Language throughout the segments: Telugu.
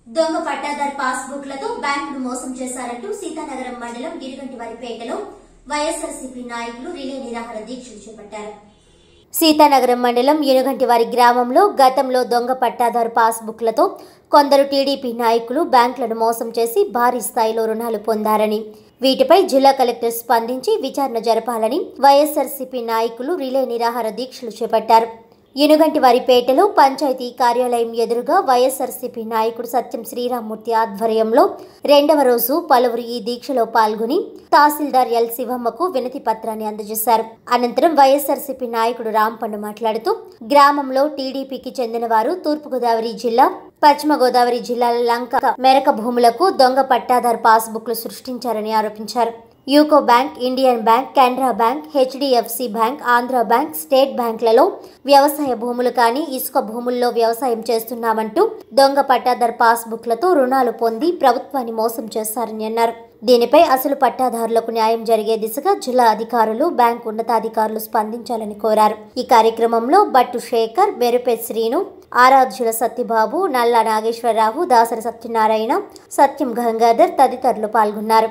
దొంగ పట్టాదార్ పాస్ బుక్లతో బ్యాంకును మోసం చేశారంటూ సీతానగరం మండలం ఇరుగంటివారిపేటలో వైఎస్ఆర్సీపీ నాయకులు రిలే నిరాహార దీక్షలు చేపట్టారు సీతానగరం మండలం ఎనుగంటివారి గ్రామంలో గతంలో దొంగ పట్టాదారు పాస్బుక్లతో కొందరు టీడీపీ నాయకులు బ్యాంకులను మోసం చేసి భారీ స్థాయిలో రుణాలు పొందారని వీటిపై జిల్లా కలెక్టర్ స్పందించి విచారణ జరపాలని వైఎస్ఆర్సీపీ నాయకులు రిలే నిరాహార దీక్షలు చేపట్టారు ఇనుగంటివారిపేటలో పంచాయతీ కార్యాలయం ఎదురుగా వైఎస్ఆర్సీపీ నాయకుడు సత్యం శ్రీరామ్మూర్తి ఆధ్వర్యంలో రెండవ రోజు పలువురు ఈ దీక్షలో పాల్గొని తహసీల్దార్ ఎల్ శివమ్మకు వినతి పత్రాన్ని అందజేశారు అనంతరం వైఎస్ఆర్సీపీ నాయకుడు రాంపండు మాట్లాడుతూ గ్రామంలో టీడీపీకి చెందిన వారు తూర్పుగోదావరి జిల్లా పశ్చిమ గోదావరి జిల్లాల లంక మెరక భూములకు దొంగ పట్టాదారు పాస్బుక్లు సృష్టించారని ఆరోపించారు UCO bank Indian bank Canara bank HDFC bank Andhra bank state బ్యాంకులలో వ్యవసాయ భూములు కానీ ఇసుక భూముల్లో వ్యవసాయం చేస్తున్నామంటూ దొంగ పట్టాదారు పాస్బుక్లతో రుణాలు పొంది ప్రభుత్వాన్ని మోసం చేశారని అన్నారు దీనిపై అసలు పట్టాదారులకు న్యాయం జరిగే దిశగా జిల్లా అధికారులు బ్యాంక్ ఉన్నతాధికారులు స్పందించాలని కోరారు ఈ కార్యక్రమంలో బట్టు శేఖర్ బెరుపే శ్రీను ఆరాధ్యుల సత్యబాబు నల్ల నాగేశ్వరరావు దాసరి సత్యనారాయణ సత్యం గంగాధర్ తదితరులు పాల్గొన్నారు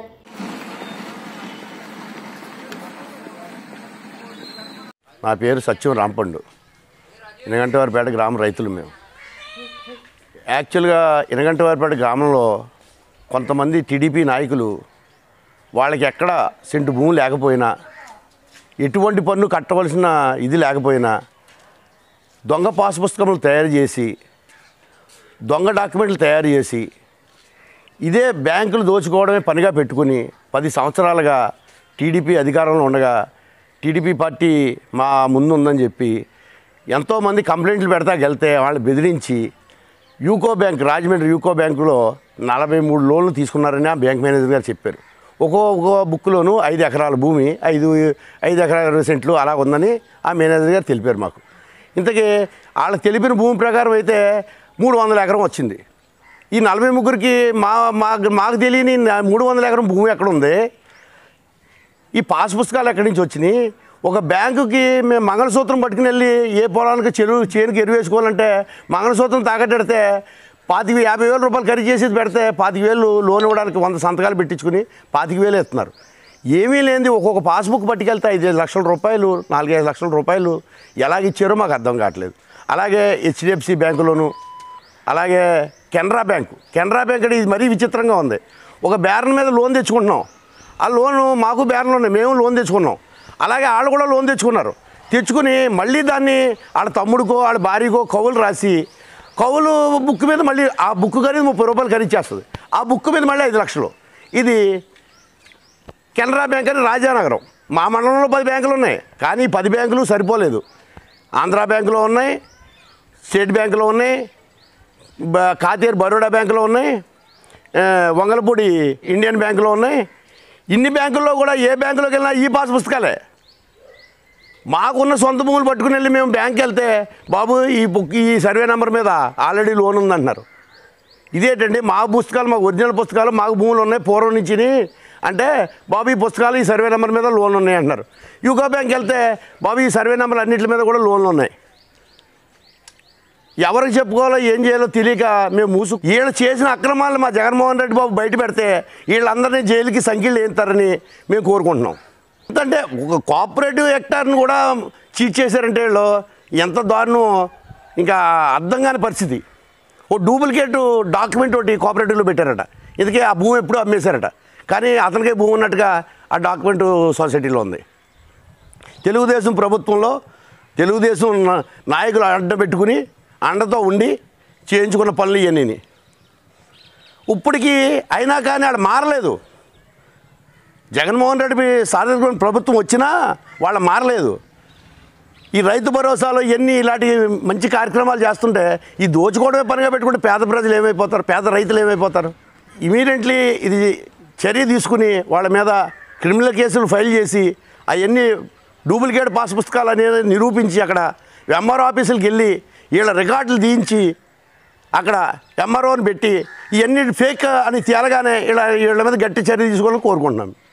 నా పేరు సత్యం రాంపండు ఇనగంటవారిపేట గ్రామ రైతులు మేము యాక్చువల్గా ఇనగంటవారిపేట గ్రామంలో కొంతమంది టీడీపీ నాయకులు వాళ్ళకి ఎక్కడ సెంటు భూమి లేకపోయినా ఎటువంటి పన్ను కట్టవలసిన ఇది లేకపోయినా దొంగ పాస్ పుస్తకములు తయారు చేసి దొంగ డాక్యుమెంట్లు తయారు చేసి ఇదే బ్యాంకులు దోచుకోవడమే పనిగా పెట్టుకుని పది సంవత్సరాలుగా టీడీపీ అధికారంలో ఉండగా టీడీపీ పార్టీ మా ముందు ఉందని చెప్పి ఎంతోమంది కంప్లైంట్లు పెడతా వెళ్తే వాళ్ళు బెదిరించి యూకో బ్యాంక్ రాజమండ్రి యూకో బ్యాంకులో నలభై మూడు లోన్లు తీసుకున్నారని ఆ బ్యాంక్ మేనేజర్ గారు చెప్పారు ఒక్కో ఒక్కో బుక్లోను ఐదు ఎకరాల భూమి ఐదు ఐదు ఎకరాల ఇరవై సెంట్లు అలా ఉందని ఆ మేనేజర్ గారు తెలిపారు మాకు ఇంతకీ వాళ్ళకి తెలిపిన భూమి ప్రకారం అయితే మూడు వందల ఎకరం వచ్చింది ఈ నలభై ముగ్గురికి మా మా మాకు తెలియని నా మూడు వందల ఎకరం భూమి ఎక్కడ ఉంది ఈ పాస్ పుస్తకాలు ఎక్కడి నుంచి వచ్చినాయి ఒక బ్యాంకుకి మేము మంగళసూత్రం పట్టుకుని వెళ్ళి ఏ పొలానికి చెరువు చేనుకి ఎరువు వేసుకోవాలంటే మంగళసూత్రం తాకట్టెడితే పాతిక యాభై వేల రూపాయలు ఖరీదు చేసి పెడితే పాతిక వేలు లోన్ ఇవ్వడానికి వంద సంతకాలు పెట్టించుకుని పాతిక వేలు ఇస్తున్నారు ఏమీ లేనిది ఒక్కొక్క పాస్బుక్ పట్టుకెళ్తే ఐదు లక్షల రూపాయలు నాలుగైదు లక్షల రూపాయలు ఎలాగ ఇచ్చారో మాకు అర్థం కావట్లేదు అలాగే హెచ్డిఎఫ్సి బ్యాంకులోను అలాగే కెనరా బ్యాంకు కెనరా బ్యాంక్ అంటే ఇది మరీ విచిత్రంగా ఉంది ఒక బేరన్ మీద లోన్ తెచ్చుకుంటున్నాం ఆ లోను మాకు బేరన్లు ఉన్నాయి మేము లోన్ తెచ్చుకున్నాం అలాగే వాళ్ళు కూడా లోన్ తెచ్చుకున్నారు తెచ్చుకుని మళ్ళీ దాన్ని వాళ్ళ తమ్ముడికో వాళ్ళ భార్యకో కవులు రాసి కవులు బుక్ మీద మళ్ళీ ఆ బుక్ ఖరీదు ముప్పై రూపాయలు ఖరీచేస్తుంది ఆ బుక్ మీద మళ్ళీ ఐదు లక్షలు ఇది కెనరా బ్యాంక్ అని రాజానగరం మా మండలంలో పది బ్యాంకులు ఉన్నాయి కానీ ఈ పది బ్యాంకులు సరిపోలేదు ఆంధ్రా బ్యాంకులో ఉన్నాయి స్టేట్ బ్యాంకులో ఉన్నాయి బ- కాతేరు బరోడా బ్యాంకులో ఉన్నాయి ఆ, వంగలపూడి ఇండియన్ బ్యాంకులో ఉన్నాయి ఇన్ని బ్యాంకుల్లో కూడా ఏ బ్యాంకులోకి వెళ్ళినా ఈ పాస్ పుస్తకాలే మాకున్న సొంత భూములు పట్టుకుని వెళ్ళి మేము బ్యాంక్కి వెళ్తే బాబు ఈ బుక్ ఈ సర్వే నెంబర్ మీద ఆల్రెడీ లోన్ ఉందంటున్నారు ఇదేంటండి మా పుస్తకాలు మాకు ఒరిజినల్ పుస్తకాలు మాకు భూములు ఉన్నాయి పూర్వం నుంచి అంటే బాబు ఈ పుస్తకాలు ఈ సర్వే నెంబర్ మీద లోన్లు ఉన్నాయి అంటున్నారు యూకో బ్యాంక్ వెళ్తే బాబు ఈ సర్వే నెంబర్ అన్నింటి మీద కూడా లోన్లు ఉన్నాయి ఎవరికి చెప్పుకోవాలో ఏం చేయాలో తెలియక మేము మూసు వీళ్ళు చేసిన అక్రమాలను మా జగన్మోహన్ రెడ్డి బాబు బయట పెడితే వీళ్ళందరినీ జైలుకి సంఖ్యలు వేస్తారని మేము కోరుకుంటున్నాం ఎందుకంటే ఒక కోఆపరేటివ్ హెక్టార్ని కూడా చీట్ చేశారంటే వీళ్ళు ఎంత దారుణం ఇంకా అర్థం కాని పరిస్థితి ఓ డూప్లికేట్ డాక్యుమెంట్ ఒకటి కోఆపరేటివ్లో పెట్టారట ఇందుకే ఆ భూమి ఎప్పుడూ అమ్మేశారట కానీ అతనికే భూమి ఉన్నట్టుగా ఆ డాక్యుమెంట్ సొసైటీలో ఉంది తెలుగుదేశం ప్రభుత్వంలో తెలుగుదేశం నా- నాయకులు అడ్డ పెట్టుకుని అండతో ఉండి చేయించుకున్న పనులు ఇవన్నీ ఇప్పటికీ అయినా కానీ ఆడ మారలేదు జగన్మోహన్ రెడ్డి సాధించుకున్న ప్రభుత్వం వచ్చినా వాళ్ళ మారలేదు ఈ రైతు భరోసాలో ఎన్ని ఇలాంటి మంచి కార్యక్రమాలు చేస్తుంటే ఈ దోచుకోవడమే పనిగా పెట్టుకుంటే పేద ప్రజలు ఏమైపోతారు పేద రైతులు ఏమైపోతారు ఇమీడియట్లీ ఇది చర్య తీసుకుని వాళ్ళ మీద క్రిమినల్ కేసులు ఫైల్ చేసి అవన్నీ డూప్లికేట్ పాస్ పుస్తకాలు అనేది నిరూపించి అక్కడ ఎంఆర్ఓ ఆఫీసులకు వెళ్ళి వీళ్ళ రికార్డులు తీయించి అక్కడ ఎంఆర్ఓని పెట్టి ఇవన్నీ ఫేక్ అని తేలగానే ఇలా వీళ్ళ మీద గట్టి చర్య తీసుకోవాలని కోరుకుంటున్నాం